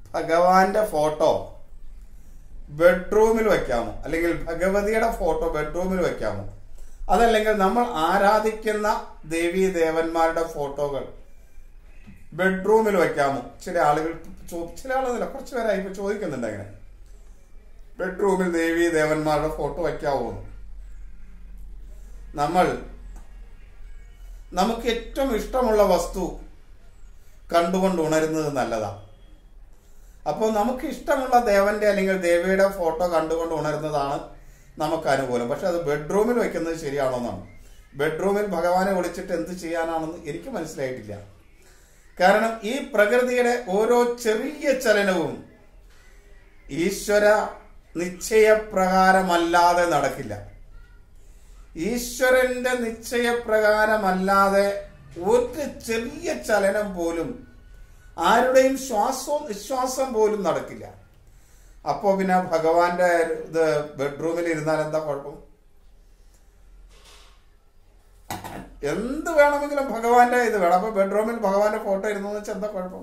ഭഗവാന്റെ ഫോട്ടോ ബെഡ്റൂമിൽ വെക്കാമോ അല്ലെങ്കിൽ ഭഗവതിയുടെ ഫോട്ടോ ബെഡ്റൂമിൽ വെക്കാമോ അതല്ലെങ്കിൽ നമ്മൾ ആരാധിക്കുന്ന ദേവീ ദേവന്മാരുടെ ഫോട്ടോകൾ ബെഡ്റൂമിൽ വെക്കാമോ ചില ആളുകൾ ചോ- ചില ആളുകളില്ല കുറച്ച് പേരായി ഇപ്പൊ ചോദിക്കുന്നുണ്ട് അങ്ങനെ ബെഡ്റൂമിൽ ദേവീ ദേവന്മാരുടെ ഫോട്ടോ വെക്കാവോ എന്ന്. നമ്മൾ നമുക്ക് ഏറ്റവും ഇഷ്ടമുള്ള വസ്തു കണ്ടുകൊണ്ട് ഉണരുന്നത് നല്ലതാണ് അപ്പോൾ നമുക്ക് ഇഷ്ടമുള്ള ദേവന്റെ അല്ലെങ്കിൽ ദേവിയുടെ ഫോട്ടോ കണ്ടുകൊണ്ട് ഉണരുന്നതാണ് നമുക്ക് അനുകൂലം പക്ഷെ അത് ബെഡ്റൂമിൽ വെക്കുന്നത് ശരിയാണോ എന്നാണ് ബെഡ്റൂമിൽ ഭഗവാനെ വിളിച്ചിട്ട് എന്ത് ചെയ്യാനാണെന്ന് എനിക്ക് മനസ്സിലായിട്ടില്ല കാരണം ഈ പ്രകൃതിയുടെ ഓരോ ചെറിയ ചലനവും ഈശ്വര നിശ്ചയപ്രകാരമല്ലാതെ നടക്കില്ല ഈശ്വരന്റെ നിശ്ചയപ്രകാരമല്ലാതെ ഒരു ചെറിയ ചലനം പോലും ആരുടെയും ശ്വാസവും നിശ്വാസം പോലും നടക്കില്ല അപ്പോ പിന്നെ ഭഗവാന്റെ ഇത് ബെഡ്റൂമിൽ ഇരുന്നാൽ എന്താ കുഴപ്പം എന്ത് വേണമെങ്കിലും ഭഗവാന്റെ ഇത് വേണം അപ്പൊ ബെഡ്റൂമിൽ ഭഗവാന്റെ ഫോട്ടോ ഇരുന്നു വെച്ചാൽ എന്താ കുഴപ്പം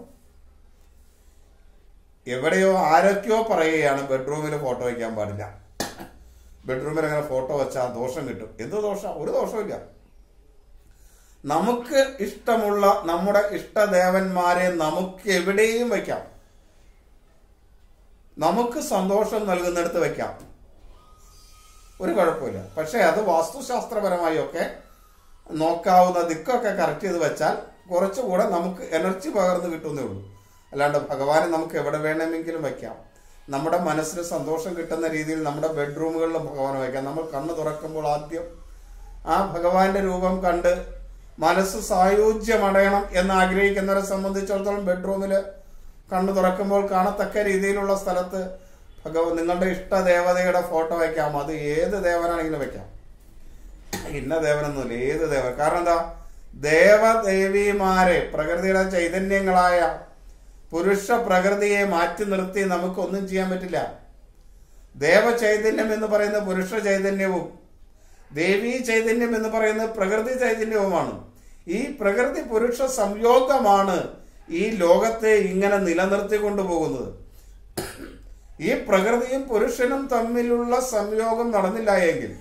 എവിടെയോ ആരൊക്കെയോ പറയുകയാണ് ബെഡ്റൂമിൽ ഫോട്ടോ വയ്ക്കാൻ പാടില്ല ബെഡ്റൂമിൽ അങ്ങനെ ഫോട്ടോ വെച്ചാൽ ദോഷം കിട്ടും എന്ത് ദോഷം ഒരു ദോഷമില്ല നമുക്ക് ഇഷ്ടമുള്ള നമ്മുടെ ഇഷ്ടദേവന്മാരെ നമുക്ക് എവിടെയും വയ്ക്കാം നമുക്ക് സന്തോഷം നൽകുന്നിടത്ത് വെക്കാം ഒരു കുഴപ്പമില്ല പക്ഷെ അത് വാസ്തുശാസ്ത്രപരമായി ഒക്കെ നോക്കാവുന്ന ദിക്കൊക്കെ കറക്റ്റ് ചെയ്ത് വെച്ചാൽ കുറച്ചുകൂടെ നമുക്ക് എനർജി പകർന്നു കിട്ടുന്നേ ഉള്ളൂ അല്ലാണ്ട് ഭഗവാനെ നമുക്ക് എവിടെ വേണമെങ്കിലും വയ്ക്കാം നമ്മുടെ മനസ്സിന് സന്തോഷം കിട്ടുന്ന രീതിയിൽ നമ്മുടെ ബെഡ്റൂമുകളിൽ ഭഗവാനെ വയ്ക്കാം നമ്മൾ കണ്ണ് തുറക്കുമ്പോൾ ആദ്യം ആ ഭഗവാന്റെ രൂപം കണ്ട് മനസ്സ് സായുജ്യമടയണം എന്ന് ആഗ്രഹിക്കുന്നവരെ സംബന്ധിച്ചിടത്തോളം ബെഡ്റൂമിൽ കണ്ണു തുറക്കുമ്പോൾ കാണത്തക്ക രീതിയിലുള്ള സ്ഥലത്ത് ഭഗവ നിങ്ങളുടെ ഇഷ്ട ദേവതയുടെ ഫോട്ടോ വയ്ക്കാം അത് ഏത് ദേവനാണെങ്കിലും വെക്കാം ഇന്ന ദേവനൊന്നുമില്ല ഏത് ദേവൻ കാരണം എന്താ ദേവദേവിമാരെ പ്രകൃതിയുടെ ചൈതന്യങ്ങളായ പുരുഷ പ്രകൃതിയെ മാറ്റി നിർത്തി നമുക്കൊന്നും ചെയ്യാൻ പറ്റില്ല ദേവ ചൈതന്യം എന്ന് പറയുന്ന പുരുഷ ചൈതന്യവും ദേവീ ചൈതന്യം എന്ന് പറയുന്നത് പ്രകൃതി ചൈതന്യവുമാണ് ഈ പ്രകൃതി പുരുഷ സംയോഗമാണ് ഈ ലോകത്തെ ഇങ്ങനെ നിലനിർത്തിക്കൊണ്ടു പോകുന്നത് ഈ പ്രകൃതിയും പുരുഷനും തമ്മിലുള്ള സംയോഗം നടന്നില്ല എങ്കിൽ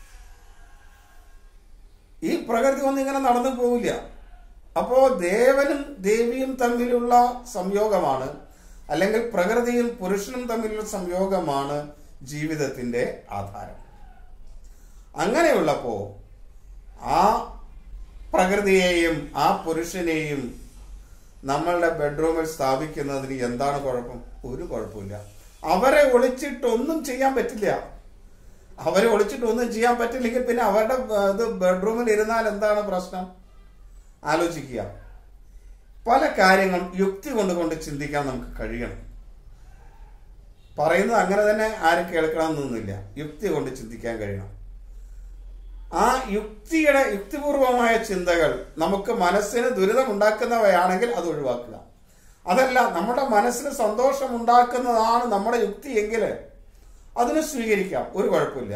ഈ പ്രകൃതി ഒന്നും ഇങ്ങനെ നടന്നു പോവില്ല അപ്പോ ദേവനും ദേവിയും തമ്മിലുള്ള സംയോഗമാണ് അല്ലെങ്കിൽ പ്രകൃതിയും പുരുഷനും തമ്മിലുള്ള സംയോഗമാണ് ജീവിതത്തിന്റെ ആധാരം അങ്ങനെയുള്ളപ്പോ ആ പ്രകൃതിയെയും ആ പുരുഷനെയും നമ്മളുടെ ബെഡ്റൂമിൽ സ്ഥാപിക്കുന്നതിന് എന്താണ് കുഴപ്പം ഒരു കുഴപ്പമില്ല അവരെ ഒളിച്ചിട്ടൊന്നും ചെയ്യാൻ പറ്റില്ല അവരെ ഒളിച്ചിട്ടൊന്നും ചെയ്യാൻ പറ്റില്ലെങ്കിൽ പിന്നെ അവരുടെ ബ- ഇത് ബെഡ്റൂമിൽ ഇരുന്നാൽ എന്താണ് പ്രശ്നം ആലോചിക്കുക പല കാര്യങ്ങളും യുക്തി കൊണ്ട് കൊണ്ട് ചിന്തിക്കാൻ നമുക്ക് കഴിയണം പറയുന്നത് അങ്ങനെ തന്നെ ആരും കേൾക്കണമെന്നൊന്നുമില്ല യുക്തി കൊണ്ട് ചിന്തിക്കാൻ കഴിയണം ആ യുക്തിയുടെ യുക്തിപൂർവമായ ചിന്തകൾ നമുക്ക് മനസ്സിന് ദുരിതമുണ്ടാക്കുന്നവയാണെങ്കിൽ അത് ഒഴിവാക്കുക അതല്ല നമ്മുടെ മനസ്സിന് സന്തോഷം ഉണ്ടാക്കുന്നതാണ് നമ്മുടെ യുക്തി എങ്കിൽ അതിന് സ്വീകരിക്കാം ഒരു കുഴപ്പമില്ല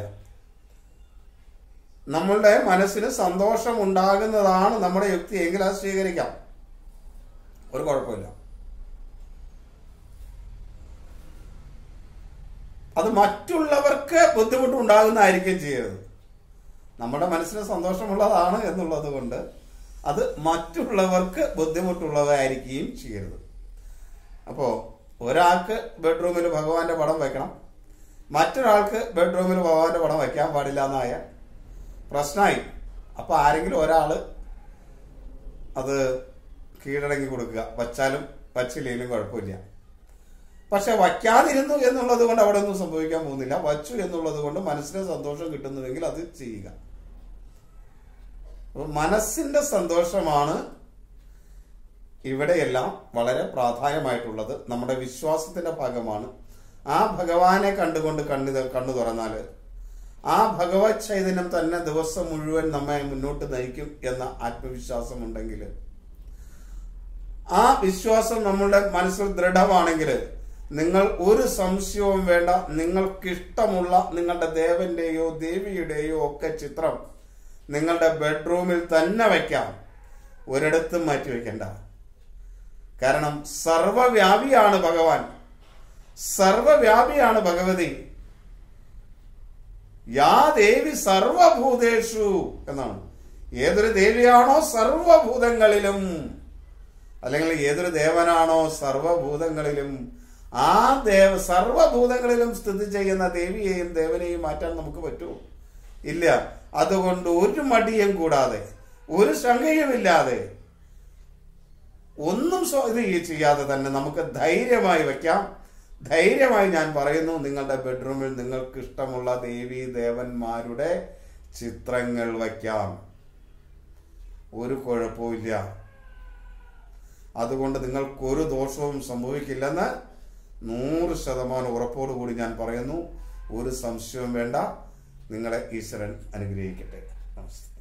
നമ്മളുടെ മനസ്സിന് സന്തോഷം ഉണ്ടാകുന്നതാണ് നമ്മുടെ യുക്തി എങ്കിൽ അത് സ്വീകരിക്കാം ഒരു കുഴപ്പമില്ല അത് മറ്റുള്ളവർക്ക് ബുദ്ധിമുട്ടുണ്ടാകുന്നതായിരിക്കും ചെയ്യരുത് നമ്മുടെ മനസ്സിന് സന്തോഷമുള്ളതാണ് എന്നുള്ളത് കൊണ്ട് അത് മറ്റുള്ളവർക്ക് ബുദ്ധിമുട്ടുള്ളതായിരിക്കുകയും ചെയ്യരുത് അപ്പോൾ ഒരാൾക്ക് ബെഡ്റൂമിൽ ഭഗവാന്റെ പടം വെക്കണം മറ്റൊരാൾക്ക് ബെഡ്റൂമിൽ ഭഗവാന്റെ പടം വയ്ക്കാൻ പാടില്ല എന്നായ പ്രശ്നമായി അപ്പോൾ ആരെങ്കിലും ഒരാൾ അത് കീഴടങ്ങി കൊടുക്കുക വച്ചാലും വച്ചില്ലെങ്കിലും കുഴപ്പമില്ല പക്ഷെ വയ്ക്കാതിരുന്നു എന്നുള്ളത് കൊണ്ട് അവിടെ ഒന്നും സംഭവിക്കാൻ പോകുന്നില്ല വച്ചു എന്നുള്ളത് കൊണ്ട് മനസ്സിന് സന്തോഷം കിട്ടുന്നുവെങ്കിൽ അത് ചെയ്യുക അപ്പോൾ മനസ്സിന്റെ സന്തോഷമാണ് ഇവിടെയെല്ലാം വളരെ പ്രാധാന്യമായിട്ടുള്ളത് നമ്മുടെ വിശ്വാസത്തിന്റെ ഭാഗമാണ് ആ ഭഗവാനെ കണ്ടുകൊണ്ട് കണ്ണു കണ്ണു തുറന്നാൽ ആ ഭഗവത് ചൈതന്യം തന്നെ ദിവസം മുഴുവൻ നമ്മെ മുന്നോട്ട് നയിക്കും എന്ന ആത്മവിശ്വാസം ഉണ്ടെങ്കിൽ ആ വിശ്വാസം നമ്മളുടെ മനസ്സിൽ ദൃഢമാണെങ്കിൽ നിങ്ങൾ ഒരു സംശയവും വേണ്ട നിങ്ങൾക്കിഷ്ടമുള്ള നിങ്ങളുടെ ദേവന്റെയോ ദേവിയുടെയോ ഒക്കെ ചിത്രം നിങ്ങളുടെ ബെഡ്റൂമിൽ തന്നെ വയ്ക്കാം ഒരിടത്തും മാറ്റി വെക്കണ്ട കാരണം സർവവ്യാപിയാണ് ഭഗവാൻ സർവവ്യാപിയാണ് ഭഗവതി യാ ദേവി സർവഭൂതേഷു എന്നാണ് ഏതൊരു ദേവിയാണോ സർവഭൂതങ്ങളിലും അല്ലെങ്കിൽ ഏതൊരു ദേവനാണോ സർവഭൂതങ്ങളിലും ആ ദേവ സർവഭൂതങ്ങളിലും സ്ഥിതി ചെയ്യുന്ന ദേവിയെയും ദേവനെയും മാറ്റാൻ നമുക്ക് പറ്റുമോ ഇല്ല അതുകൊണ്ട് ഒരു മടിയും കൂടാതെ ഒരു ശങ്കയുമില്ലാതെ ഒന്നും സ്വ- ഇത് ഈ ചെയ്യാതെ തന്നെ നമുക്ക് ധൈര്യമായി വെക്കാം ധൈര്യമായി ഞാൻ പറയുന്നു നിങ്ങളുടെ ബെഡ്റൂമിൽ നിങ്ങൾക്ക് ഇഷ്ടമുള്ള ദേവി ദേവന്മാരുടെ ചിത്രങ്ങൾ വയ്ക്കാം ഒരു കുഴപ്പമില്ല അതുകൊണ്ട് നിങ്ങൾക്കൊരു ദോഷവും സംഭവിക്കില്ലെന്ന് നൂറ് ശതമാനം ഉറപ്പോടുകൂടി ഞാൻ പറയുന്നു ഒരു സംശയവും വേണ്ട നിങ്ങളെ ഈശ്വരൻ അനുഗ്രഹിക്കട്ടെ നമസ്തേ